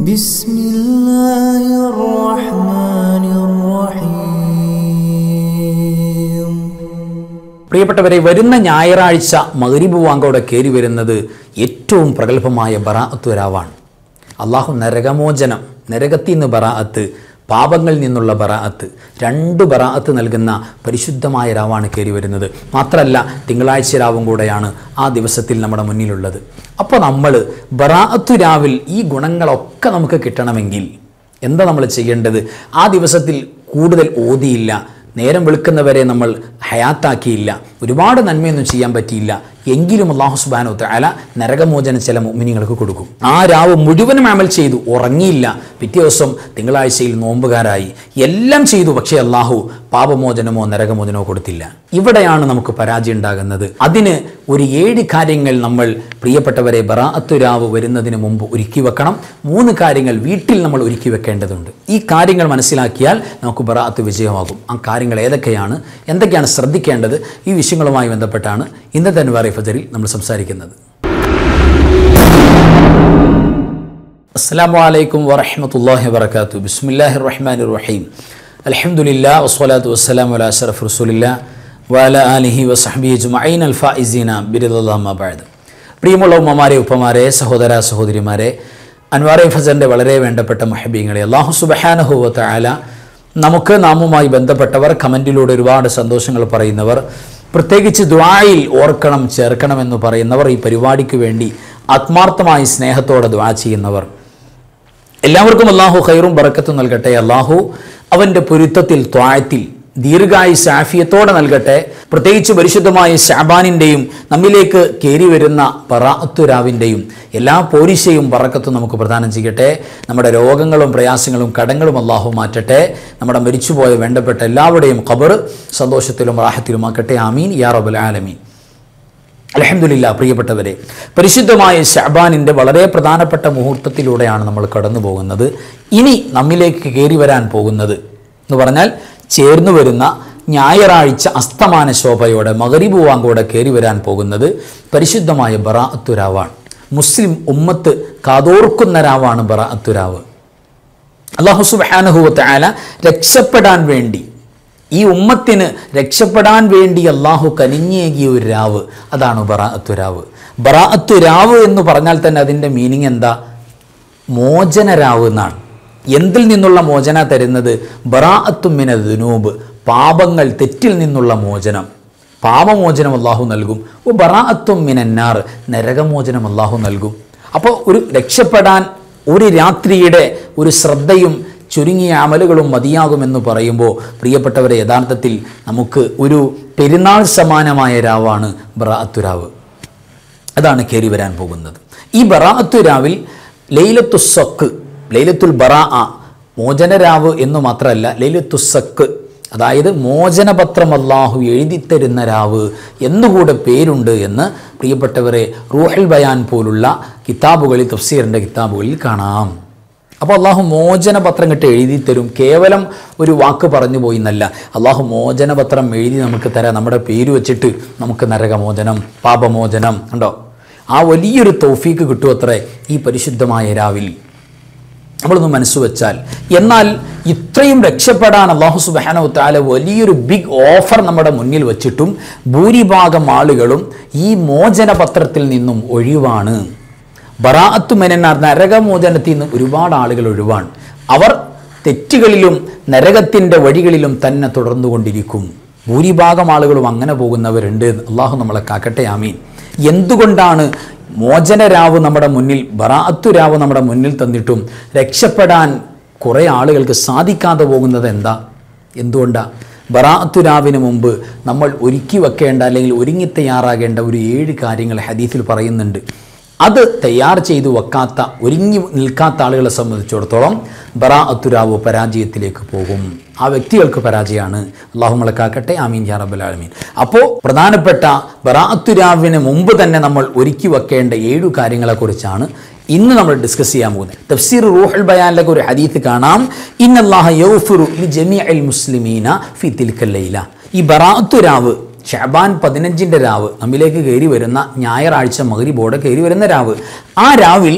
بسم الله الرحمن الرحيم പ്രിയപ്പെട്ടവരെ വരുന്ന ഞായറാഴ്ച മകരിബ് വാങ്കോടെ കയറി വരുന്നത് ഏറ്റവും പ്രഗത്ഭമായ ബറാഅത്ത് രാവാണ് അള്ളാഹു നരകമോചനം നരകത്തിൽ നിന്ന് ബറാഅത്ത് പാപങ്ങളിൽ നിന്നുള്ള ബറാഅത്ത് രണ്ട് ബറാഅത്ത് നൽകുന്ന പരിശുദ്ധമായ രാവാണ് കയറി വരുന്നത് മാത്രമല്ല തിങ്കളാഴ്ച രാവും കൂടെയാണ് ആ ദിവസത്തിൽ നമ്മുടെ മുന്നിലുള്ളത് അപ്പോൾ നമ്മൾ ബറാഅത്തു രാവിൽ ഈ ഗുണങ്ങളൊക്കെ നമുക്ക് കിട്ടണമെങ്കിൽ എന്താ നമ്മൾ ചെയ്യേണ്ടത് ആ ദിവസത്തിൽ കൂടുതൽ ഓതിയില്ല നേരം വെളുക്കുന്നവരെ നമ്മൾ ഹയാത്താക്കിയില്ല ഒരുപാട് നന്മയൊന്നും ചെയ്യാൻ പറ്റിയില്ല എങ്കിലും അള്ളാഹു സുബാനോ തആല നരകമോചനം ചില മുമിനിങ്ങൾക്ക് കൊടുക്കും ആ രാവ് മുഴുവനും അമൽ ചെയ്തു ഉറങ്ങിയില്ല പിറ്റേ ദിവസം തിങ്കളാഴ്ചയിൽ നോമ്പുകാരായി എല്ലാം ചെയ്തു പക്ഷേ അള്ളാഹു പാപമോചനമോ നരകമോചനമോ കൊടുത്തില്ല ഇവിടെയാണ് നമുക്ക് പരാജയം ഉണ്ടാകുന്നത് അതിന് ഒരു ഏഴ് കാര്യങ്ങൾ നമ്മൾ പ്രിയപ്പെട്ടവരെ ബറാഅത്തു രാവ് വരുന്നതിന് മുമ്പ് ഒരുക്കി വെക്കണം മൂന്ന് കാര്യങ്ങൾ വീട്ടിൽ നമ്മൾ ഒരുക്കി വെക്കേണ്ടതുണ്ട് ഈ കാര്യങ്ങൾ മനസ്സിലാക്കിയാൽ നമുക്ക് ബറാഅത്ത് വിജയമാകും ആ കാര്യങ്ങൾ ഏതൊക്കെയാണ് എന്തൊക്കെയാണ് ശ്രദ്ധിക്കേണ്ടത് ഈ വിഷയങ്ങളുമായി ബന്ധപ്പെട്ടാണ് ഇന്നത്തെ അനുവാറി ഫജറിൽ നമ്മൾ സംസാരിക്കുന്നത് അസ്സാം വലൈക്കും വറഹമത്തല്ലാഹി വർക്കാത്തു ബിസ്മില്ലാഹി റഹ്മാൻ റഹീം അലഹമുല്ലാ വസ്വലാത്തു വസ്സലാം വല അഷറഫ് റസൂലില്ല വല അലിഹി വസഹബി ജുമൈൻ അൽഫ ഇസീന ബിരുദാബാദ് പ്രിയമുള്ള ഉമ്മമാരെ ഉപ്പമാരെ സഹോദര സഹോദരിമാരെ അൻവാറെ ഫസറിൻ്റെ വളരെ വേണ്ടപ്പെട്ട മഹബീങ്ങളെ അള്ളാഹു സുബഹാനഹുവത്ത ആല നമുക്ക് നാമുമായി ബന്ധപ്പെട്ടവർ കമൻറ്റിലൂടെ ഒരുപാട് സന്തോഷങ്ങൾ പറയുന്നവർ പ്രത്യേകിച്ച് ദ്വായിൽ ഓർക്കണം ചേർക്കണമെന്ന് പറയുന്നവർ ഈ പരിപാടിക്ക് വേണ്ടി ആത്മാർത്ഥമായി സ്നേഹത്തോടെ ദ്വാ ചെയ്യുന്നവർ എല്ലാവർക്കും അള്ളാഹു ഖൈറും ബറക്കത്തും നൽകട്ടെ അള്ളാഹു അവൻ്റെ പൊരുത്തത്തിൽ ത്വാഴത്തിൽ ദീർഘായി സാഫിയത്തോടെ നൽകട്ടെ പ്രത്യേകിച്ച് പരിശുദ്ധമായ ഷാബാനിൻ്റെയും നമ്മിലേക്ക് കയറി വരുന്ന പറാത്തുരാവിൻ്റെയും എല്ലാ പോരിശയും പറക്കത്തും നമുക്ക് പ്രദാനം ചെയ്യട്ടെ നമ്മുടെ രോഗങ്ങളും പ്രയാസങ്ങളും കടങ്ങളും അള്ളാഹു മാറ്റട്ടെ നമ്മുടെ മരിച്ചുപോയ വേണ്ടപ്പെട്ട എല്ലാവരുടെയും ഖബർ സന്തോഷത്തിലും റാഹത്തിലുമാക്കട്ടെ ആമീൻ യാ റബുൽ ആലമീൻ അലഹമില്ല പ്രിയപ്പെട്ടവരെ പരിശുദ്ധമായ ഷാബാനിൻ്റെ വളരെ പ്രധാനപ്പെട്ട മുഹൂർത്തത്തിലൂടെയാണ് നമ്മൾ കടന്നു പോകുന്നത് ഇനി നമ്മിലേക്ക് കയറി വരാൻ പോകുന്നത് എന്ന് പറഞ്ഞാൽ ചേർന്നു വരുന്ന ഞായറാഴ്ച അസ്തമാന ശോഭയോടെ മകരിബ് വാങ്കോടെ കയറി വരാൻ പോകുന്നത് പരിശുദ്ധമായ ബറാഅത്തുരാവാണ് മുസ്ലിം ഉമ്മത്ത് കാതോർക്കുന്ന രാവാണ് ബറാഅത്തുരാവ് അള്ളാഹു സുബാനുഹുവത്ത് ആല രക്ഷപ്പെടാൻ വേണ്ടി ഈ ഉമ്മത്തിന് രക്ഷപ്പെടാൻ വേണ്ടി അള്ളാഹു കനിഞ്ഞേകിയ ഒരു രാവ് അതാണ് ബറാഅത്തു രാവ് ബറാഅത്തു രാവ് എന്ന് പറഞ്ഞാൽ തന്നെ അതിൻ്റെ മീനിങ് എന്താ മോചന രാവ് എന്നാണ് എന്തിൽ നിന്നുള്ള മോചന തരുന്നത് ബറാഅത്തുമിന ദുനൂബ് പാപങ്ങൾ തെറ്റിൽ നിന്നുള്ള മോചനം പാപമോചനം അള്ളാഹു നൽകും ഓ ബറാഅത്തും മിനന്നാർ നരകമോചനം അള്ളാഹു നൽകും അപ്പോൾ ഒരു രക്ഷപ്പെടാൻ ഒരു രാത്രിയുടെ ഒരു ശ്രദ്ധയും ചുരുങ്ങിയ അമലുകളും മതിയാകുമെന്ന് പറയുമ്പോൾ പ്രിയപ്പെട്ടവരെ യഥാർത്ഥത്തിൽ നമുക്ക് ഒരു പെരുന്നാൾ സമാനമായ രാവാണ് ബറാഅത്തുരാവ് അതാണ് കയറി വരാൻ പോകുന്നത് ഈ ബറാഅത്തുരാവിൽ ലൈലത്തുസക്ക് ലൈലത്തുൽ ബറാ മോചനരാവ് എന്ന് മാത്രമല്ല ലൈലത്തുസക്ക് അതായത് മോചനപത്രം അള്ളാഹു എഴുതിത്തരുന്ന രാവ് എന്നുകൂടെ പേരുണ്ട് എന്ന് പ്രിയപ്പെട്ടവരെ റൂഹൽ ബയാൻ പോലുള്ള കിതാബുകളിൽ തഫ്സീറിൻ്റെ കിതാബുകളിൽ കാണാം അപ്പോൾ അള്ളാഹു മോചനപത്രം കിട്ട് എഴുതി തരും കേവലം ഒരു വാക്ക് പറഞ്ഞു പോയി എന്നല്ല അള്ളാഹു മോചനപത്രം എഴുതി നമുക്ക് തരാം നമ്മുടെ പേര് വെച്ചിട്ട് നമുക്ക് നരകമോചനം പാപമോചനം ഉണ്ടോ ആ വലിയൊരു തൗഫീക്ക് കിട്ടുമത്രേ ഈ പരിശുദ്ധമായ രാവിൽ നമ്മളൊന്ന് മനസ്സ് വെച്ചാൽ എന്നാൽ ഇത്രയും രക്ഷപ്പെടാൻ അള്ളാഹു സുബാനോ താല വലിയൊരു ബിഗ് ഓഫർ നമ്മുടെ മുന്നിൽ വെച്ചിട്ടും ഭൂരിഭാഗം ആളുകളും ഈ മോചനപത്രത്തിൽ നിന്നും ഒഴിവാണ് ബറാഅത്തു മെനന്നാർ നരകമോചനത്തിൽ നിന്ന് ഒരുപാട് ആളുകൾ ഒഴിവാണ് അവർ തെറ്റുകളിലും നരകത്തിൻ്റെ വഴികളിലും തന്നെ തുടർന്നുകൊണ്ടിരിക്കും ഭൂരിഭാഗം ആളുകളും അങ്ങനെ പോകുന്നവരുണ്ട് അള്ളാഹു നമ്മളെ കാക്കട്ടെ ആമീൻ എന്തുകൊണ്ടാണ് മോചനരാവ് നമ്മുടെ മുന്നിൽ ബറാഅത്തു രാവ് നമ്മുടെ മുന്നിൽ തന്നിട്ടും രക്ഷപ്പെടാൻ കുറേ ആളുകൾക്ക് സാധിക്കാതെ പോകുന്നത് എന്താ എന്തുകൊണ്ടാണ് ബറാഅത്തു രാവിന് മുമ്പ് നമ്മൾ ഒരുക്കി വെക്കേണ്ട അല്ലെങ്കിൽ ഒരുങ്ങി തയ്യാറാകേണ്ട ഒരു ഏഴ് കാര്യങ്ങൾ ഹദീസിൽ പറയുന്നുണ്ട് അത് തയ്യാർ ചെയ്തു വെക്കാത്ത ഒരുങ്ങി നിൽക്കാത്ത ആളുകളെ സംബന്ധിച്ചിടത്തോളം ബറാഅത്തുരാവ് പരാജയത്തിലേക്ക് പോകും ആ വ്യക്തികൾക്ക് പരാജയമാണ് അള്ളാഹു മലക്കാക്കട്ടെ ആമീൻ യാ റബ്ബൽ ആലമീൻ അപ്പോൾ പ്രധാനപ്പെട്ട ബറാഅത്തുരാവിന് മുമ്പ് തന്നെ നമ്മൾ ഒരുക്കി വെക്കേണ്ട ഏഴു കാര്യങ്ങളെക്കുറിച്ചാണ് ഇന്ന് നമ്മൾ ഡിസ്കസ് ചെയ്യാൻ പോകുന്നത് തഫ്സീർ റൂഹൽ ബയാനിലൊക്കെ ഒരു ഹദീത്ത് കാണാം ഇന്നല്ലാഹ യൗഫിറു ലി ജമീഅൽ മുസ്ലിമീന ഫി തിൽക്കൽ ലൈല ഈ ബറാഅത്തുരാവ് ഷാബാൻ പതിനഞ്ചിൻ്റെ രാവ് നമ്മിലേക്ക് കയറി വരുന്ന ഞായറാഴ്ച മകരിബോടെ കയറി വരുന്ന രാവ് ആ രാവിൽ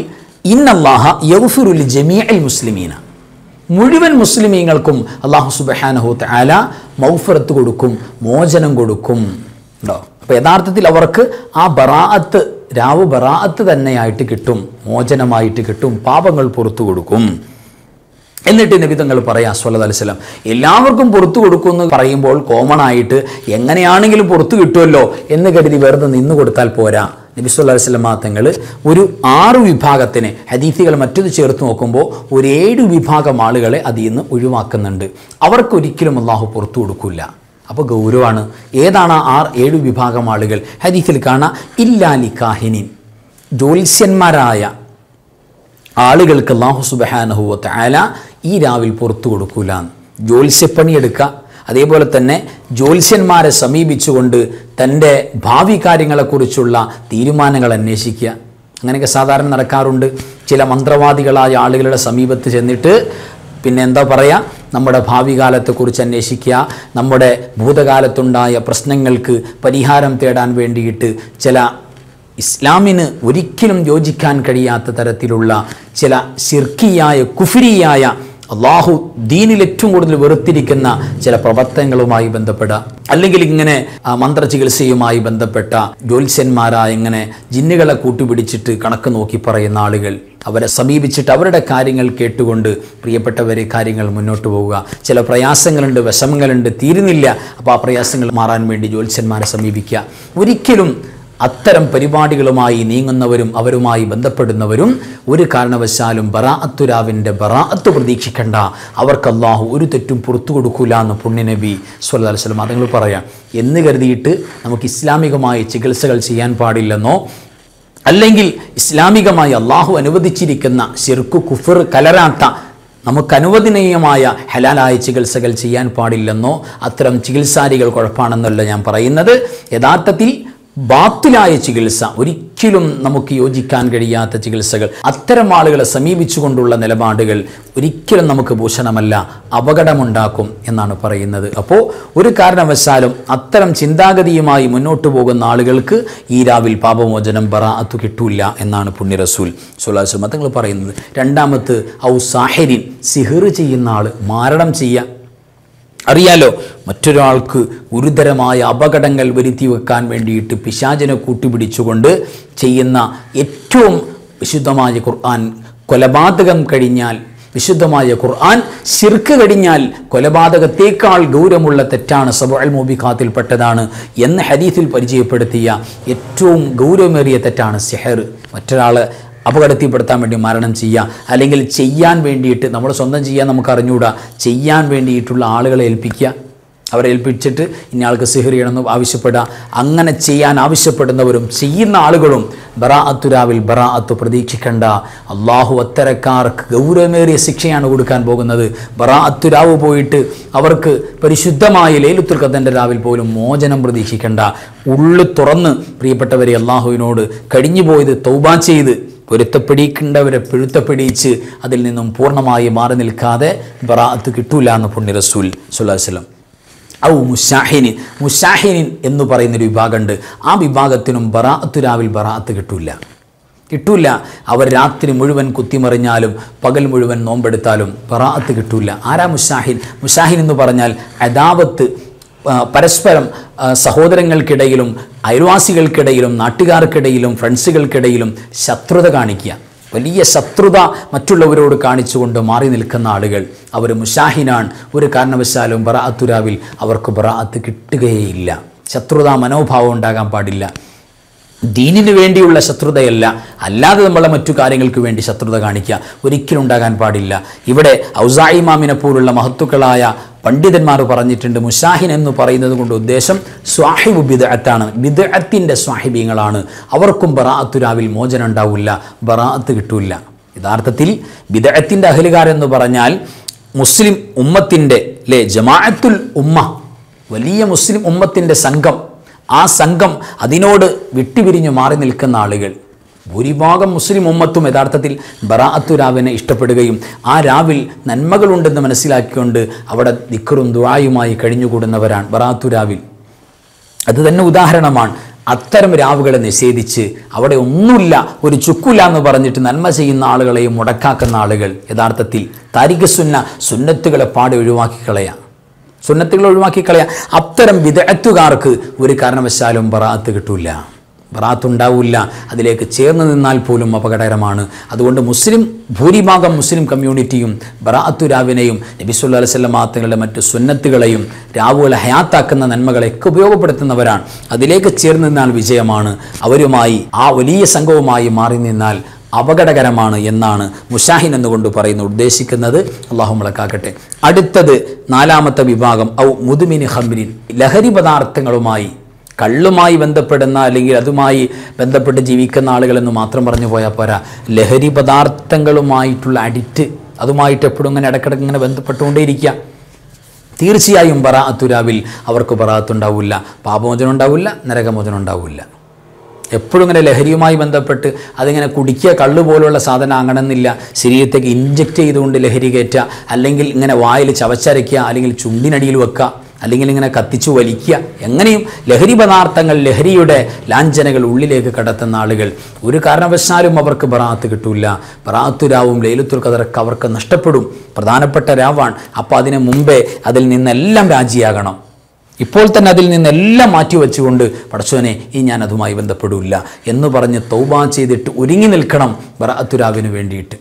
ഇന്നല്ലാഹ യഗ്ഫിറുൽ ജമീഅൽ മുസ്ലിമീന മുഴുവൻ മുസ്ലിമീങ്ങൾക്കും അള്ളാഹു സുബഹാനഹു തആല മൗഫറത്ത് കൊടുക്കും മോചനം കൊടുക്കും ഉണ്ടോ അപ്പോൾ യഥാർത്ഥത്തിൽ അവർക്ക് ആ ബറാഅത്ത് രാവ് ബറാഅത്ത് തന്നെയായിട്ട് കിട്ടും മോചനമായിട്ട് കിട്ടും പാപങ്ങൾ പുറത്തു കൊടുക്കും എന്നിട്ട് നബി തങ്ങൾ പറയാം സ്വല്ലല്ലാഹു അലൈഹി വസല്ലം എല്ലാവർക്കും പുറത്തു കൊടുക്കുമെന്ന് പറയുമ്പോൾ കോമൺ ആയിട്ട് എങ്ങനെയാണെങ്കിലും പുറത്തു കിട്ടുമല്ലോ എന്ന് കരുതി വെറുതെ നിന്ന് കൊടുത്താൽ പോരാ നബി സല്ലല്ലാഹു അലൈഹി വസല്ലം തങ്ങൾ ഒരു ആറ് വിഭാഗത്തിന് ഹദീഫികൾ മറ്റത് ചേർത്ത് നോക്കുമ്പോൾ ഒരു ഏഴ് വിഭാഗം ആളുകളെ അതിൽ നിന്ന് ഒഴിവാക്കുന്നുണ്ട് അവർക്ക് ഒരിക്കലും അള്ളാഹു പുറത്തു കൊടുക്കില്ല അപ്പോൾ ഗൗരവമാണ് ഏതാണ് ആ ആറ് ഏഴ് വിഭാഗം ആളുകൾ ഹദീഫിൽ കാണാം ഇല്ലാലി കാഹിനിൻ ജ്യോത്സ്യന്മാരായ ആളുകൾക്ക് അള്ളാഹു സുബഹാനഹുവത്ത് ആല ഈ രാവിൽ പുറത്തു കൊടുക്കൂല ജ്യോത്സ്യപ്പണി എടുക്കുക അതേപോലെ തന്നെ ജ്യോത്സ്യന്മാരെ സമീപിച്ചുകൊണ്ട് തൻ്റെ ഭാവി കാര്യങ്ങളെക്കുറിച്ചുള്ള തീരുമാനങ്ങൾ അന്വേഷിക്കുക അങ്ങനെയൊക്കെ സാധാരണ നടക്കാറുണ്ട് ചില മന്ത്രവാദികളായ ആളുകളുടെ സമീപത്ത് ചെന്നിട്ട് പിന്നെ എന്താ പറയുക നമ്മുടെ ഭാവി കാലത്തെക്കുറിച്ച് അന്വേഷിക്കുക നമ്മുടെ ഭൂതകാലത്തുണ്ടായ പ്രശ്നങ്ങൾക്ക് പരിഹാരം തേടാൻ വേണ്ടിയിട്ട് ചില ഇസ്ലാമിന് ഒരിക്കലും യോജിക്കാൻ കഴിയാത്ത തരത്തിലുള്ള ചില ശിർക്കിയായ കുഫിരിയായ അള്ളാഹു ദീനിൽ ഏറ്റവും കൂടുതൽ വെറുത്തിരിക്കുന്ന ചില പ്രവർത്തനങ്ങളുമായി ബന്ധപ്പെട്ട അല്ലെങ്കിൽ ഇങ്ങനെ ആ, മന്ത്രചികിത്സയുമായി ബന്ധപ്പെട്ട ജ്യോത്സ്യന്മാരായ ഇങ്ങനെ ജിന്നുകളെ കൂട്ടുപിടിച്ചിട്ട് കണക്ക് നോക്കി പറയുന്ന ആളുകൾ അവരെ സമീപിച്ചിട്ട് അവരുടെ കാര്യങ്ങൾ കേട്ടുകൊണ്ട് പ്രിയപ്പെട്ടവരെ കാര്യങ്ങൾ മുന്നോട്ട് പോവുക ചില പ്രയാസങ്ങളുണ്ട് വിഷമങ്ങളുണ്ട് തീരുന്നില്ല അപ്പോൾ ആ പ്രയാസങ്ങൾ മാറാൻ വേണ്ടി ജ്യോത്സ്യന്മാരെ സമീപിക്കുക ഒരിക്കലും അത്തരം പരിപാടികളുമായി നീങ്ങുന്നവരും അവരുമായി ബന്ധപ്പെടുന്നവരും ഒരു കാരണവശാലും ബറാഅത്തുരാവിൻ്റെ ബറാഅത്ത് പ്രതീക്ഷിക്കണ്ട അവർക്ക് അള്ളാഹു ഒരു തെറ്റും പുറത്തു കൊടുക്കൂല എന്ന് പുണ്യനബി സ്വല്ലല്ലാഹു അലൈഹി വസല്ലം അതുങ്ങൾ പറയാം എന്ന് കരുതിയിട്ട് നമുക്ക് ഇസ്ലാമികമായ ചികിത്സകൾ ചെയ്യാൻ പാടില്ലെന്നോ അല്ലെങ്കിൽ ഇസ്ലാമികമായി അള്ളാഹു അനുവദിച്ചിരിക്കുന്ന ശിർക്ക് കുഫർ കലരാത്ത നമുക്ക് അനുവദനീയമായ ഹലാലായ ചികിത്സകൾ ചെയ്യാൻ പാടില്ലെന്നോ അത്തരം ചികിത്സാരികൾ കുഴപ്പമാണെന്നല്ല ഞാൻ പറയുന്നത് യഥാർത്ഥത്തിൽ ബാത്തിലായ ചികിത്സ ഒരിക്കലും നമുക്ക് യോജിക്കാൻ കഴിയാത്ത ചികിത്സകൾ അത്തരം ആളുകളെ സമീപിച്ചുകൊണ്ടുള്ള നിലപാടുകൾ ഒരിക്കലും നമുക്ക് ഭൂഷണമല്ല അപകടമുണ്ടാക്കും എന്നാണ് പറയുന്നത് അപ്പോൾ ഒരു കാരണവശാലും അത്തരം ചിന്താഗതിയുമായി മുന്നോട്ട് പോകുന്ന ആളുകൾക്ക് ഈ രാവിൽ പാപമോചനം ബറാഅത്തു കിട്ടൂല എന്നാണ് പുണ്യ റസൂൽ സുല്ലാസ് മതങ്ങൾ പറയുന്നത് രണ്ടാമത്ത് ഔ സാഹിരിൻ സിഹിർ ചെയ്യുന്ന ആൾ മാരണം ചെയ്യുക അറിയാലോ മറ്റൊരാൾക്ക് ഗുരുതരമായ അപകടങ്ങൾ വരുത്തി വെക്കാൻ വേണ്ടിയിട്ട് പിശാചിനെ കൂട്ടിപ്പിടിച്ചുകൊണ്ട് ചെയ്യുന്ന ഏറ്റവും വിശുദ്ധമായ ഖുർആൻ കൊലപാതകം കഴിഞ്ഞാൽ വിശുദ്ധമായ ഖുർആൻ ശിർക്ക് കഴിഞ്ഞാൽ കൊലപാതകത്തേക്കാൾ ഗൗരവമുള്ള തെറ്റാണ് സബുഅൽ മൂബിഖാത്തിൽപ്പെട്ടതാണ് എന്ന് ഹദീസിൽ പരിചയപ്പെടുത്തിയ ഏറ്റവും ഗൗരവമേറിയ തെറ്റാണ് സിഹർ മറ്റൊരാൾ അപകടത്തിൽപ്പെടുത്താൻ വേണ്ടി മരണം ചെയ്യുക അല്ലെങ്കിൽ ചെയ്യാൻ വേണ്ടിയിട്ട് നമ്മൾ സ്വന്തം ചെയ്യാൻ നമുക്ക് അറിഞ്ഞുകൂടാ ചെയ്യാൻ വേണ്ടിയിട്ടുള്ള ആളുകളെ ഏൽപ്പിക്കുക അവരെ ഏൽപ്പിച്ചിട്ട് ഇന്നയാൾക്ക് സിഹിർ ചെയ്യണമെന്ന് ആവശ്യപ്പെടുക അങ്ങനെ ചെയ്യാൻ ആവശ്യപ്പെടുന്നവരും ചെയ്യുന്ന ആളുകളും ബറാഅത്തുരാവിൽ ബറാഅത്ത് പ്രതീക്ഷിക്കേണ്ട അള്ളാഹു അത്തരക്കാർക്ക് ഗൗരവമേറിയ ശിക്ഷയാണ് കൊടുക്കാൻ പോകുന്നത് ബറാഅത്തുരാവ് പോയിട്ട് അവർക്ക് പരിശുദ്ധമായ ലേലുത്തുൽ ഖദൻ്റെ രാവിൽ പോലും മോചനം പ്രതീക്ഷിക്കേണ്ട ഉള്ളു തുറന്ന് പ്രിയപ്പെട്ടവരെ അള്ളാഹുവിനോട് കഴിഞ്ഞു പോയത് തൗബ ചെയ്ത് പൊരുത്തപ്പെടിക്കേണ്ടവരെ പൊരുത്തപ്പെടിയിച്ച് അതിൽ നിന്നും പൂർണ്ണമായി മാറി നിൽക്കാതെ ബറാഅത്ത് കിട്ടൂല എന്ന് പുണ്യ റസൂൽ സുല്ലാ വല്ലം ഔ മുഷാഹിനിൻ മുഷാഹിനിൻ എന്ന് പറയുന്നൊരു വിഭാഗമുണ്ട് ആ വിഭാഗത്തിനും ബറാഅത്ത് രാവിൽ ബറാഅത്ത് കിട്ടൂല കിട്ടൂല അവർ രാത്രി മുഴുവൻ കുത്തിമറിഞ്ഞാലും പകൽ മുഴുവൻ നോമ്പെടുത്താലും ബറാഅത്ത് കിട്ടൂല ആരാ മുഷാഹിൻ മുഷാഹിൻ എന്ന് പറഞ്ഞാൽ അദാവത്ത് ആ, പരസ്പരം ആ, സഹോദരങ്ങൾക്കിടയിലും അയൽവാസികൾക്കിടയിലും നാട്ടുകാർക്കിടയിലും ഫ്രണ്ട്സുകൾക്കിടയിലും ശത്രുത കാണിക്കുക വലിയ ശത്രുത മറ്റുള്ളവരോട് കാണിച്ചുകൊണ്ട് മാറി നിൽക്കുന്ന ആളുകൾ അവർ മുഷാഹിനാണ് ഒരു കാരണവശാലും ബറാഅത്തുരാവിൽ അവർക്ക് ബറാഅത്ത് കിട്ടുകയേയില്ല ശത്രുതാ മനോഭാവം ഉണ്ടാകാൻ പാടില്ല ദീനിന് വേണ്ടിയുള്ള ശത്രുതയല്ല അല്ലാതെ നമ്മളെ മറ്റു കാര്യങ്ങൾക്ക് വേണ്ടി ശത്രുത കാണിക്കുക ഒരിക്കലും ഉണ്ടാകാൻ പാടില്ല ഇവിടെ ഔസായി മാമിനെ പോലുള്ള മഹത്തുക്കളായ പണ്ഡിതന്മാർ പറഞ്ഞിട്ടുണ്ട് മുഷാഹിൻ എന്ന് പറയുന്നത് കൊണ്ട് ഉദ്ദേശം സ്വാഹിബ് ബിദഅത്താണ് ബിദഅത്തിൻ്റെ സ്വാഹിബീങ്ങളാണ് അവർക്കും ബറാഅത്തുരാവിൽ മോചനം ഉണ്ടാവില്ല ബറാഅത്ത് കിട്ടൂല യഥാർത്ഥത്തിൽ ബിദഅത്തിൻ്റെ അഹലുകാരെന്ന് പറഞ്ഞാൽ മുസ്ലിം ഉമ്മത്തിൻ്റെ അല്ലേ ജമാഅത്തുൽ ഉമ്മ വലിയ മുസ്ലിം ഉമ്മത്തിൻ്റെ സംഘം ആ സംഘം അതിനോട് വിട്ടുപിരിഞ്ഞു മാറി നിൽക്കുന്ന ആളുകൾ ഭൂരിഭാഗം മുസ്ലിം ഉമ്മത്തും യഥാർത്ഥത്തിൽ ബറാഅത്തു രാവിനെ ഇഷ്ടപ്പെടുകയും ആ രാവിൽ നന്മകളുണ്ടെന്ന് മനസ്സിലാക്കിക്കൊണ്ട് അവിടെ ദിക്കറും ദുആയുമായി കഴിഞ്ഞുകൂടുന്നവരാണ് ബറാഅത്തു രാവിൽ അത് തന്നെ ഉദാഹരണമാണ് അത്തരം രാവുകളെ നിഷേധിച്ച് അവിടെ ഒന്നുമില്ല ഒരു ചുക്കില്ല എന്ന് പറഞ്ഞിട്ട് നന്മ ചെയ്യുന്ന ആളുകളെയും മുടക്കാക്കുന്ന ആളുകൾ യഥാർത്ഥത്തിൽ താരിഖ സുന്ന സുന്നത്തുകളെ പാടെ ഒഴിവാക്കി കളയാം സുന്നത്തുകൾ ഒഴിവാക്കി കളയാം അത്തരം വിദഗ്ധക്കാർക്ക് ഒരു കാരണവശാലും ബറാത്ത് കിട്ടൂല ബറാത്ത് ഉണ്ടാവില്ല അതിലേക്ക് ചേർന്ന് നിന്നാൽ പോലും അപകടകരമാണ് അതുകൊണ്ട് മുസ്ലിം ഭൂരിഭാഗം മുസ്ലിം കമ്മ്യൂണിറ്റിയും ബറാത്തു രാവിനെയും നബിസുല്ലാ അലൈവല്ലം മാത്തങ്ങളുടെ മറ്റു സുന്നത്തുകളെയും രാവുകളെ ഹയാത്താക്കുന്ന നന്മകളെയൊക്കെ ഉപയോഗപ്പെടുത്തുന്നവരാണ് അതിലേക്ക് ചേർന്ന് നിന്നാൽ വിജയമാണ് അവരുമായി ആ വലിയ സംഘവുമായി മാറി നിന്നാൽ അപകടകരമാണ് എന്നാണ് മുഷാഹിൻ എന്നുകൊണ്ട് പറയുന്നത് ഉദ്ദേശിക്കുന്നത് അള്ളാഹു മുളക്കാക്കട്ടെ അടുത്തത് നാലാമത്തെ വിഭാഗം ഔ മുതുമിനി ഹംബിനിൻ ലഹരി പദാർത്ഥങ്ങളുമായി കള്ളുമായി ബന്ധപ്പെടുന്ന അല്ലെങ്കിൽ അതുമായി ബന്ധപ്പെട്ട് ജീവിക്കുന്ന ആളുകളെന്ന് മാത്രം പറഞ്ഞു പോയാൽ പോരാ ലഹരി പദാർത്ഥങ്ങളുമായിട്ടുള്ള അഡിക്റ്റ് അതുമായിട്ട് എപ്പോഴും ഇങ്ങനെ ഇടക്കിടക്ക് ഇങ്ങനെ ബന്ധപ്പെട്ടുകൊണ്ടേയിരിക്കുക തീർച്ചയായും ബറാത്തുരാവിൽ അവർക്ക് ബറാത്തുണ്ടാവില്ല പാപമോചനം ഉണ്ടാവില്ല നരകമോചനം ഉണ്ടാവില്ല എപ്പോഴും ഇങ്ങനെ ലഹരിയുമായി ബന്ധപ്പെട്ട് അതിങ്ങനെ കുടിക്കുക കള്ള് പോലുള്ള സാധനം അങ്ങണമെന്നില്ല ശരീരത്തേക്ക് ഇഞ്ചക്ട് ചെയ്തുകൊണ്ട് ലഹരി കയറ്റുക അല്ലെങ്കിൽ ഇങ്ങനെ വായിൽ ചവച്ചരയ്ക്കുക അല്ലെങ്കിൽ ചുണ്ടിനടിയിൽ വെക്കുക അല്ലെങ്കിൽ ഇങ്ങനെ കത്തിച്ചു വലിക്കുക എങ്ങനെയും ലഹരി പദാർത്ഥങ്ങൾ ലഹരിയുടെ ലാഞ്ചനകൾ ഉള്ളിലേക്ക് കടത്തുന്ന ആളുകൾ ഒരു കാരണവശാലും അവർക്ക് ബറാത്ത് കിട്ടൂല ബറാത്തു രാവും ലൈലത്തുൽ ഖദറൊക്കെ അവർക്ക് നഷ്ടപ്പെടും പ്രധാനപ്പെട്ട രാവാണ് അപ്പോൾ അതിന് മുമ്പേ അതിൽ നിന്നെല്ലാം രാജിയാകണം ഇപ്പോൾ തന്നെ അതിൽ നിന്നെല്ലാം മാറ്റി വെച്ചുകൊണ്ട് പടച്ചോനെ ഈ ഞാൻ അതുമായി ബന്ധപ്പെടില്ല എന്ന് പറഞ്ഞ് തൗബ ചെയ്തിട്ട് ഒരുങ്ങി നിൽക്കണം ബറാത്തുരാവിന് വേണ്ടിയിട്ട്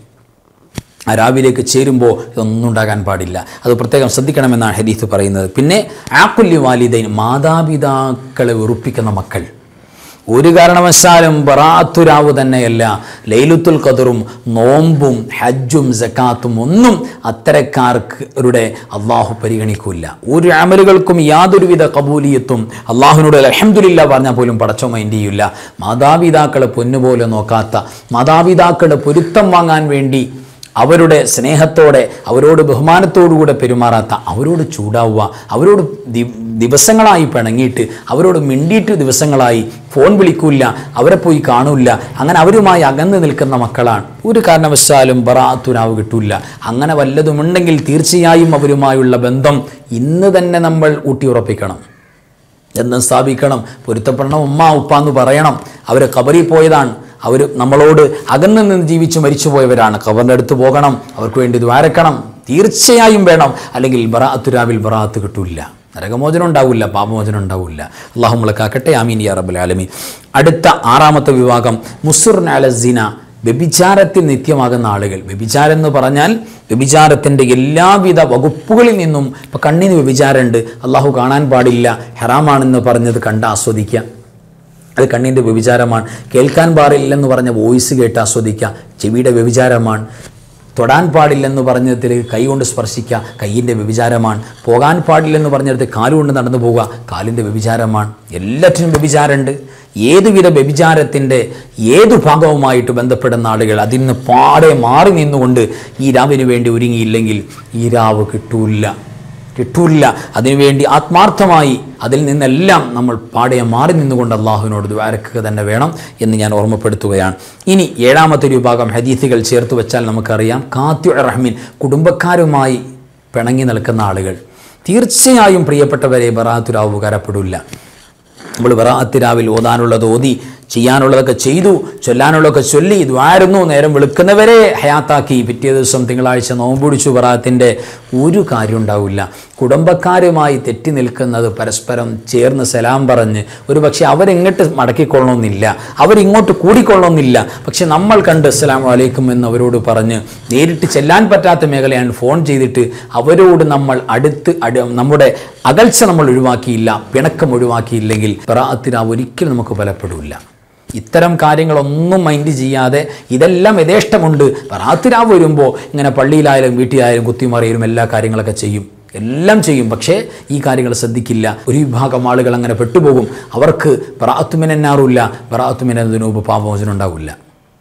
ആ രാവിലേക്ക് ചേരുമ്പോൾ ഇതൊന്നും ഉണ്ടാകാൻ പാടില്ല അത് പ്രത്യേകം ശ്രദ്ധിക്കണമെന്നാണ് ഹദീസ് പറയുന്നത് പിന്നെ ആക്കുല്യ വാലിദൈൻ മാതാപിതാക്കളെ വെറുപ്പിക്കുന്ന മക്കൾ ഒരു കാരണവശാലും ബറാത്തുരാവ് തന്നെയല്ല ലൈലുത്തുൽ ഖദറും നോമ്പും ഹജ്ജും സക്കാത്തും ഒന്നും അത്തരക്കാർക്കരുടെ അള്ളാഹു പരിഗണിക്കില്ല ഒരു അമലുകൾക്കും യാതൊരുവിധ കബൂലിയത്തും അള്ളാഹുവിനോട് അലഹമുല്ല പറഞ്ഞാൽ പോലും പടച്ചോ മൈൻഡ് ചെയ്യില്ല മാതാപിതാക്കളെ പൊന്നുപോലെ നോക്കാത്ത മാതാപിതാക്കളുടെ പൊരുത്തം വാങ്ങാൻ വേണ്ടി അവരുടെ സ്നേഹത്തോടെ അവരോട് ബഹുമാനത്തോടുകൂടെ പെരുമാറാത്ത അവരോട് ചൂടാവുക അവരോട് ദി- ദിവസങ്ങളായി പിണങ്ങിയിട്ട് അവരോട് മിണ്ടിയിട്ട് ദിവസങ്ങളായി ഫോൺ വിളിക്കൂല അവരെ പോയി കാണൂല അങ്ങനെ അവരുമായി അകന്ന് നിൽക്കുന്ന മക്കളാണ് ഒരു കാരണവശാലും ബറാത്തുരാവ് കിട്ടൂല അങ്ങനെ വല്ലതുമുണ്ടെങ്കിൽ തീർച്ചയായും അവരുമായുള്ള ബന്ധം ഇന്ന് തന്നെ നമ്മൾ ഊട്ടിയുറപ്പിക്കണം എന്നും സ്ഥാപിക്കണം പൊരുത്തപ്പെടണം ഉമ്മ ഉപ്പ എന്ന് പറയണം അവർ കബറിൽ പോയതാണ് അവർ നമ്മളോട് അകന്നു നിന്ന് ജീവിച്ച് മരിച്ചുപോയവരാണ് ഖബറിൻ്റെ അടുത്ത് പോകണം അവർക്ക് വേണ്ടി ദ്വാരക്കണം തീർച്ചയായും വേണം അല്ലെങ്കിൽ ബറാത്തുരാവിൽ ബറാത്ത് കിട്ടൂല നരകമോചനം ഉണ്ടാവില്ല പാപമോചനം ഉണ്ടാവില്ല അള്ളാഹു മുളക്കാക്കട്ടെ ആമീൻ യാ റബ്ബൽ ആലമീൻ അടുത്ത ആറാമത്തെ വിഭാഗം മുസുർൻ അലസിന വ്യഭിചാരത്തിൽ നിത്യമാകുന്ന ആളുകൾ വ്യഭിചാരം എന്ന് പറഞ്ഞാൽ വ്യഭിചാരത്തിൻ്റെ എല്ലാവിധ വകുപ്പുകളിൽ നിന്നും ഇപ്പം കണ്ണിന് വ്യഭിചാരമുണ്ട് അള്ളാഹു കാണാൻ പാടില്ല ഹറാമാണെന്ന് പറഞ്ഞത് കണ്ട് ആസ്വദിക്കുക അത് കണ്ണിൻ്റെ വ്യഭിചാരമാണ് കേൾക്കാൻ പാടില്ലെന്ന് പറഞ്ഞ വോയിസ് കേട്ട് ആസ്വദിക്കുക ചെവിയുടെ വ്യഭിചാരമാണ് തൊടാൻ പാടില്ലെന്ന് പറഞ്ഞതിൽ കൈ കൊണ്ട് സ്പർശിക്കുക കൈയിൻ്റെ വ്യഭിചാരമാണ് പോകാൻ പാടില്ലെന്ന് പറഞ്ഞിടത്ത് കാലുകൊണ്ട് നടന്നു പോവുക കാലിൻ്റെ വ്യഭിചാരമാണ് എല്ലാറ്റിനും വ്യഭിചാരമുണ്ട് ഏതുവിധ വ്യഭിചാരത്തിൻ്റെ ഏതു ഭാഗവുമായിട്ട് ബന്ധപ്പെടുന്ന ആളുകൾ അതിൽ നിന്ന് പാടെ മാറി നിന്നുകൊണ്ട് ഈ രാവിന് വേണ്ടി ഒരുങ്ങിയില്ലെങ്കിൽ ഈ രാവ് കിട്ടൂല്ല കിട്ടൂല്ല അതിനുവേണ്ടി ആത്മാർത്ഥമായി അതിൽ നിന്നെല്ലാം നമ്മൾ പാടെ മാറി നിന്നുകൊണ്ട് അള്ളാഹുവിനോട് ദ്വാരക്കുക തന്നെ വേണം എന്ന് ഞാൻ ഓർമ്മപ്പെടുത്തുകയാണ് ഇനി ഏഴാമത്തെ ഒരു വിഭാഗം ഹദീസുകൾ ചേർത്ത് വെച്ചാൽ നമുക്കറിയാം കാത്യു റഹ്മീൻ കുടുംബക്കാരുമായി പിണങ്ങി നിൽക്കുന്ന ആളുകൾ തീർച്ചയായും പ്രിയപ്പെട്ടവരെ ബറാത്തുരാവ് ഉപകാരപ്പെടില്ല നമ്മൾ ബറാത്തിരാവിൽ ഓതാനുള്ളത് ഓതി ചെയ്യാനുള്ളതൊക്കെ ചെയ്തു ചൊല്ലാനുള്ളതൊക്കെ ചൊല്ലി ഇതുവായിരുന്നു നേരം വെളുക്കുന്നവരെ ഹയാത്താക്കി പിറ്റേ ദിവസം തിങ്കളാഴ്ച നോമ്പുടിച്ചു ബറാത്തിൻ്റെ ഒരു കാര്യം ഉണ്ടാവില്ല കുടുംബക്കാരുമായി തെറ്റി നിൽക്കുന്നത് പരസ്പരം ചേർന്ന് സലാം പറഞ്ഞ് ഒരു പക്ഷേ അവരെങ്ങോട്ട് മടക്കിക്കൊള്ളണമെന്നില്ല അവരിങ്ങോട്ട് കൂടിക്കൊള്ളണമെന്നില്ല പക്ഷെ നമ്മൾ കണ്ട് അസ്സലാമു അലൈക്കും എന്ന് അവരോട് പറഞ്ഞ് നേരിട്ട് ചെല്ലാൻ പറ്റാത്ത മേഖലയാണ് ഫോൺ ചെയ്തിട്ട് അവരോട് നമ്മൾ അടുത്ത് അട് നമ്മുടെ അകൽച്ച നമ്മൾ ഒഴിവാക്കിയില്ല പിണക്കം ഒഴിവാക്കിയില്ലെങ്കിൽ ബറാത്തിനാവ് ഒരിക്കലും നമുക്ക് ഫലപ്പെടില്ല ഇത്തരം കാര്യങ്ങളൊന്നും മൈൻഡ് ചെയ്യാതെ ഇതെല്ലാം യഥേഷ്ടമുണ്ട് ബറാത്തിരാവ് വരുമ്പോൾ ഇങ്ങനെ പള്ളിയിലായാലും വീട്ടിലായാലും കുത്തിമറിയലും എല്ലാ കാര്യങ്ങളൊക്കെ ചെയ്യും എല്ലാം ചെയ്യും പക്ഷേ ഈ കാര്യങ്ങൾ ശ്രദ്ധിക്കില്ല ഒരു വിഭാഗം ആളുകൾ അങ്ങനെ പെട്ടുപോകും അവർക്ക് ബറാത്തുമിനെന്നാറില്ല ബറാത്തുമിനൂപ് പാപമോചനം ഉണ്ടാവില്ല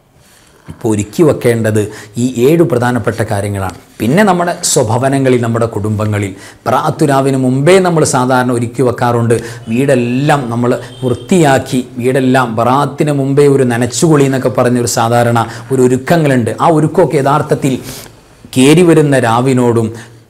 ഇപ്പോൾ ഒരുക്കി വെക്കേണ്ടത് ഈ ഏഴ് പ്രധാനപ്പെട്ട കാര്യങ്ങളാണ് പിന്നെ നമ്മുടെ സ്വഭവനങ്ങളിൽ നമ്മുടെ കുടുംബങ്ങളിൽ പ്രാത്തുരാവിന് മുമ്പേ നമ്മൾ സാധാരണ ഒരുക്കി വെക്കാറുണ്ട് വീടെല്ലാം നമ്മൾ വൃത്തിയാക്കി വീടെല്ലാം ബറാത്തിന് മുമ്പേ ഒരു നനച്ചുകുളി എന്നൊക്കെ പറഞ്ഞൊരു സാധാരണ ഒരു ഒരുക്കങ്ങളുണ്ട് ആ ഒരുക്കമൊക്കെ യഥാർത്ഥത്തിൽ കയറി വരുന്ന രാവിനോടും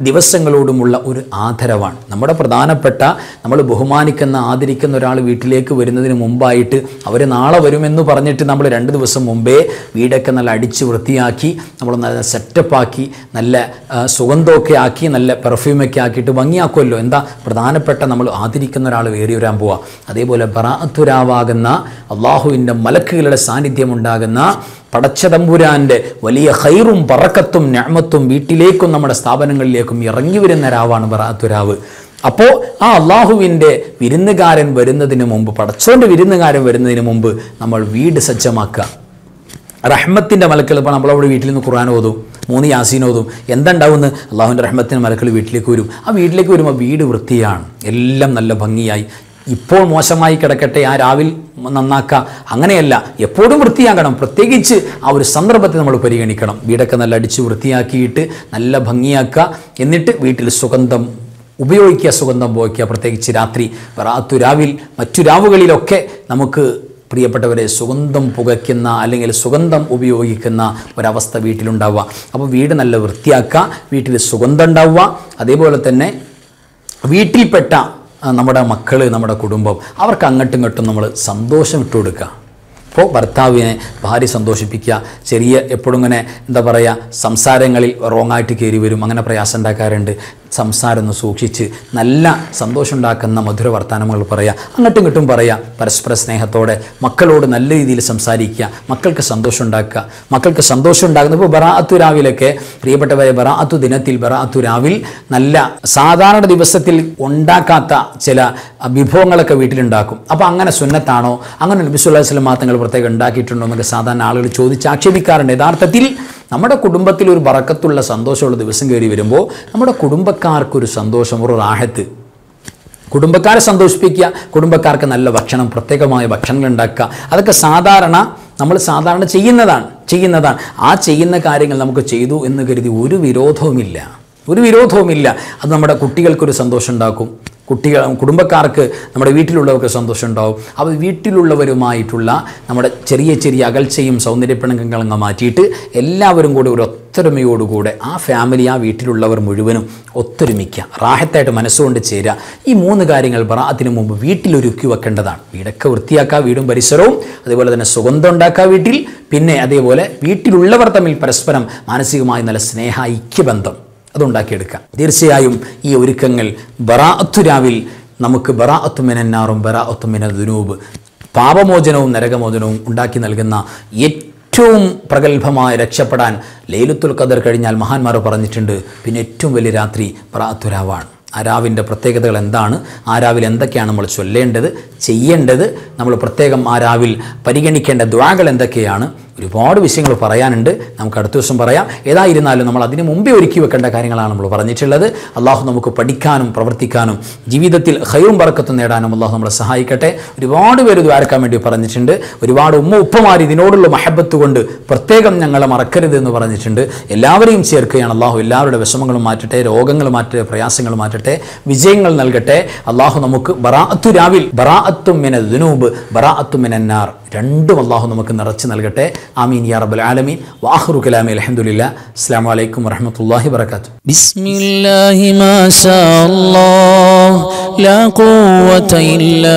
ദിവസങ്ങളോടുമുള്ള ഒരു ആദരവാണ് നമ്മുടെ പ്രധാനപ്പെട്ട നമ്മൾ ബഹുമാനിക്കുന്ന ആദരിക്കുന്ന ഒരാൾ വീട്ടിലേക്ക് വരുന്നതിന് മുമ്പായിട്ട് അവർ നാളെ വരുമെന്ന് പറഞ്ഞിട്ട് നമ്മൾ രണ്ട് ദിവസം മുമ്പേ വീടൊക്കെ നല്ല അടിച്ച് വൃത്തിയാക്കി നമ്മൾ നല്ല സെറ്റപ്പാക്കി നല്ല ആ, സുഗന്ധമൊക്കെ ആക്കി നല്ല പെർഫ്യൂമൊക്കെ ആക്കിയിട്ട് ഭംഗിയാക്കുമല്ലോ എന്താ പ്രധാനപ്പെട്ട നമ്മൾ ആദരിക്കുന്ന ഒരാൾ വേറി വരാൻ പോവുക അതേപോലെ ബറാത്തുരാവാകുന്ന അള്ളാഹുവിൻ്റെ മലക്കുകളുടെ സാന്നിധ്യം ഉണ്ടാകുന്ന പടച്ചതമ്പുരാൻ്റെ വലിയ ഹൈറും പറക്കത്തും ഞാമത്തും വീട്ടിലേക്കും നമ്മുടെ സ്ഥാപനങ്ങളിലേക്കും ഇറങ്ങി വരുന്ന രാവാണ് ബറാത്തുരാവ് അപ്പോൾ ആ അള്ളാഹുവിൻ്റെ വിരുന്നുകാരൻ വരുന്നതിന് മുമ്പ് പടച്ചോൻ്റെ വിരുന്നുകാരൻ വരുന്നതിന് മുമ്പ് നമ്മൾ വീട് സജ്ജമാക്കുക റഹ്മത്തിൻ്റെ മലക്കൾ ഇപ്പോൾ നമ്മളവിടെ വീട്ടിൽ നിന്ന് ഖുർആൻ ഓതും മൂന്ന് യാസീൻ ഓതും എന്തുണ്ടാവുമെന്ന് അള്ളാഹുവിൻ്റെ റഹ്മത്തിൻ്റെ മലക്കൾ വീട്ടിലേക്ക് വരും ആ വീട്ടിലേക്ക് വരുമ്പോൾ വീട് വൃത്തിയാണ് എല്ലാം നല്ല ഭംഗിയായി ഇപ്പോൾ മോശമായി കിടക്കട്ടെ ആ രാവിൽ നന്നാക്കുക അങ്ങനെയല്ല എപ്പോഴും വൃത്തിയാക്കണം പ്രത്യേകിച്ച് ആ ഒരു സന്ദർഭത്തെ നമ്മൾ പരിഗണിക്കണം വീടൊക്കെ നല്ല അടിച്ച് വൃത്തിയാക്കിയിട്ട് നല്ല ഭംഗിയാക്കുക എന്നിട്ട് വീട്ടിൽ സുഗന്ധം ഉപയോഗിക്കുക സുഗന്ധം ഉപയോഗിക്കുക പ്രത്യേകിച്ച് രാത്രി റാത്തു രാവിൽ മറ്റു രാവുകളിലൊക്കെ നമുക്ക് പ്രിയപ്പെട്ടവരെ സുഗന്ധം പുകയ്ക്കുന്ന അല്ലെങ്കിൽ സുഗന്ധം ഉപയോഗിക്കുന്ന ഒരവസ്ഥ വീട്ടിലുണ്ടാവുക അപ്പോൾ വീട് നല്ല വൃത്തിയാക്കുക വീട്ടിൽ സുഗന്ധം ഉണ്ടാവുക അതേപോലെ തന്നെ വീട്ടിൽപ്പെട്ട ആ, നമ്മുടെ മക്കൾ നമ്മുടെ കുടുംബം അവർക്ക് അങ്ങോട്ടും ഇങ്ങോട്ടും നമ്മൾ സന്തോഷം ഇട്ട് കൊടുക്കുക അപ്പോൾ ഭർത്താവിനെ ഭാര്യ സന്തോഷിപ്പിക്കുക ചെറിയ എപ്പോഴും ഇങ്ങനെ എന്താ പറയുക സംസാരങ്ങളിൽ റോങ്ങായിട്ട് കയറി വരും അങ്ങനെ പ്രയാസം ഉണ്ടാക്കാറുണ്ട് സംസാരം ഒന്ന് സൂക്ഷിച്ച് നല്ല സന്തോഷം ഉണ്ടാക്കുന്ന മധുര വർത്തമാനങ്ങൾ പറയുക അങ്ങോട്ടും ഇങ്ങോട്ടും പറയുക പരസ്പര സ്നേഹത്തോടെ മക്കളോട് നല്ല രീതിയിൽ സംസാരിക്കുക മക്കൾക്ക് സന്തോഷം ഉണ്ടാക്കുക മക്കൾക്ക് സന്തോഷം ഉണ്ടാകുന്ന ഇപ്പോൾ ബറാഅത്തു രാവിലൊക്കെ പ്രിയപ്പെട്ടവരെ ബറാഅത്തു ദിനത്തിൽ ബറാഅത്തു രാവിൽ നല്ല സാധാരണ ദിവസത്തിൽ ഉണ്ടാക്കാത്ത ചില വിഭവങ്ങളൊക്കെ വീട്ടിലുണ്ടാക്കും അപ്പോൾ അങ്ങനെ സുന്നത്താണോ അങ്ങനെ നബിസുല്ലാ വസ്ലം മാത്രങ്ങൾ പ്രത്യേകം ഉണ്ടാക്കിയിട്ടുണ്ടോ എന്നൊക്കെ സാധാരണ ആളുകൾ ചോദിച്ച് ആക്ഷേപിക്കാറുണ്ട് യഥാർത്ഥത്തിൽ നമ്മുടെ കുടുംബത്തിൽ ഒരു ബറക്കത്തുള്ള സന്തോഷമുള്ള ദിവസം കയറി വരുമ്പോൾ നമ്മുടെ കുടുംബക്കാർക്കൊരു സന്തോഷം ഒരു റാഹത്ത് കുടുംബക്കാരെ സന്തോഷിപ്പിക്കുക കുടുംബക്കാർക്ക് നല്ല ഭക്ഷണം പ്രത്യേകമായ ഭക്ഷണങ്ങൾ ഉണ്ടാക്കുക അതൊക്കെ സാധാരണ നമ്മൾ സാധാരണ ചെയ്യുന്നതാണ് ചെയ്യുന്നതാണ് ആ ചെയ്യുന്ന കാര്യങ്ങൾ നമുക്ക് ചെയ്തു എന്ന് കരുതി ഒരു വിരോധവുമില്ല ഒരു വിരോധവുമില്ല അത് നമ്മുടെ കുട്ടികൾക്കൊരു സന്തോഷം ഉണ്ടാക്കും കുട്ടികൾ കുടുംബക്കാർക്ക് നമ്മുടെ വീട്ടിലുള്ളവർക്ക് സന്തോഷം ഉണ്ടാവും അപ്പോൾ വീട്ടിലുള്ളവരുമായിട്ടുള്ള നമ്മുടെ ചെറിയ ചെറിയ അകൽച്ചയും സൗന്ദര്യപ്പിണക്കങ്ങളങ്ങ് മാറ്റിയിട്ട് എല്ലാവരും കൂടി ഒരു ഒത്തൊരുമയോടുകൂടെ ആ ഫാമിലി ആ വീട്ടിലുള്ളവർ മുഴുവനും ഒത്തൊരുമിക്കുക റാഹത്തായിട്ട് മനസ്സുകൊണ്ട് ചേരുക ഈ മൂന്ന് കാര്യങ്ങൾ ബറാത്തിന് മുമ്പ് വീട്ടിലൊരുക്കി വെക്കേണ്ടതാണ് വീടൊക്കെ വൃത്തിയാക്കുക വീടും പരിസരവും അതേപോലെ തന്നെ സുഗന്ധം ഉണ്ടാക്കുക വീട്ടിൽ പിന്നെ അതേപോലെ വീട്ടിലുള്ളവർ തമ്മിൽ പരസ്പരം മാനസികമായി നല്ല സ്നേഹ ഐക്യബന്ധം അതുണ്ടാക്കിയെടുക്കാം തീർച്ചയായും ഈ ഒരുക്കങ്ങൾ ബറാഅത്തുരാവിൽ നമുക്ക് ബറാഅത്തുമിനാറും ബറാഅത്തുമിന ദുനൂബ് പാപമോചനവും നരകമോചനവും ഉണ്ടാക്കി നൽകുന്ന ഏറ്റവും പ്രഗത്ഭമായി രക്ഷപ്പെടാൻ ലൈലത്തുൽ ഖദർ കഴിഞ്ഞാൽ മഹാന്മാർ പറഞ്ഞിട്ടുണ്ട് പിന്നെ ഏറ്റവും വലിയ രാത്രി ബറാഅത്തുരാവാണ് ആ രാവിൻ്റെ പ്രത്യേകതകൾ എന്താണ് ആ രാവിൽ എന്തൊക്കെയാണ് നമ്മൾ ചൊല്ലേണ്ടത് ചെയ്യേണ്ടത് നമ്മൾ പ്രത്യേകം ആ രാവിൽ പരിഗണിക്കേണ്ട ദ്വാകൾ എന്തൊക്കെയാണ് ഒരുപാട് വിഷയങ്ങൾ പറയാനുണ്ട് നമുക്ക് അടുത്ത ദിവസം പറയാം ഏതായിരുന്നാലും നമ്മൾ അതിന് മുമ്പേ ഒരുക്കി വെക്കേണ്ട കാര്യങ്ങളാണ് നമ്മൾ പറഞ്ഞിട്ടുള്ളത് അള്ളാഹു നമുക്ക് പഠിക്കാനും പ്രവർത്തിക്കാനും ജീവിതത്തിൽ ഹൈറും പറക്കത്തും നേടാനും അള്ളാഹു നമ്മളെ സഹായിക്കട്ടെ ഒരുപാട് പേര് ദ്വാരക്കാൻ വേണ്ടി പറഞ്ഞിട്ടുണ്ട് ഒരുപാട് ഉമ്മ ഉപ്പമാർ ഇതിനോടുള്ള മഹബത്ത് കൊണ്ട് പ്രത്യേകം ഞങ്ങളെ മറക്കരുത് എന്ന് പറഞ്ഞിട്ടുണ്ട് എല്ലാവരെയും ചേർക്കുകയാണ് അള്ളാഹു എല്ലാവരുടെ വിഷമങ്ങളും മാറ്റട്ടെ രോഗങ്ങൾ മാറ്റട്ടെ പ്രയാസങ്ങൾ മാറ്റട്ടെ വിജയങ്ങൾ നൽകട്ടെ അള്ളാഹു നമുക്ക് ബറാഅത്തു രാവിൽ ബറാഅത്തും മിന ദുനൂബ് ബറാഅത്തും മിനന്നാർ രണ്ടും അള്ളാഹു നമുക്ക് നിറച്ച് നൽകട്ടെ ആമീൻ യാ റബ്ബൽ ആലമീൻ വാഹുറു കലാമി അലഹമുല്ല അസ്സാം വലൈക്കും വറഹമത്തല്ലാഹി വർക്കാത്തു بسم الله ما شاء الله لا قوة إلا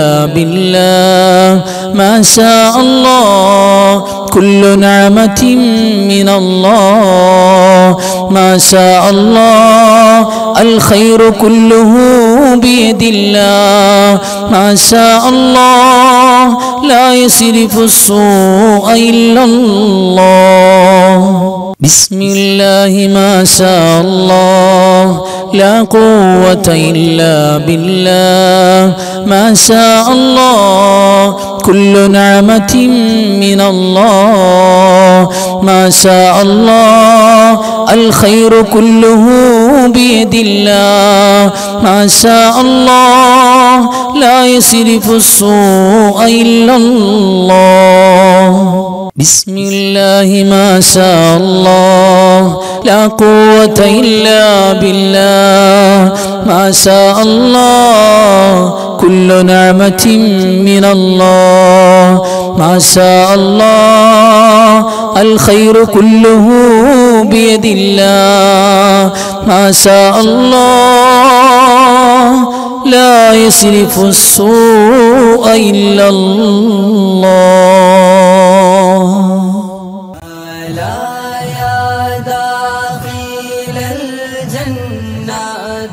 بالله ما شاء الله كل نعمة من الله ما شاء الله الخير كله بيد الله ما شاء الله لا يصرف السوء إلا الله بسم الله ما شاء الله لا قوة إلا بالله ما شاء الله كل نعمة من الله ما شاء الله الخير كله بيد الله ما شاء الله لا يصرف السوء إلا الله بسم الله ما شاء الله لا قوة إلا بالله ما شاء الله كل نعمة من الله ما شاء الله الخير كله بيد الله ما شاء الله لا يصرف السوء إلا الله لا يا داخل الجنة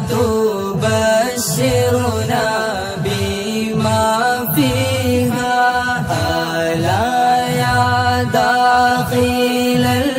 تبشرنا بما فيها ألا يا داخل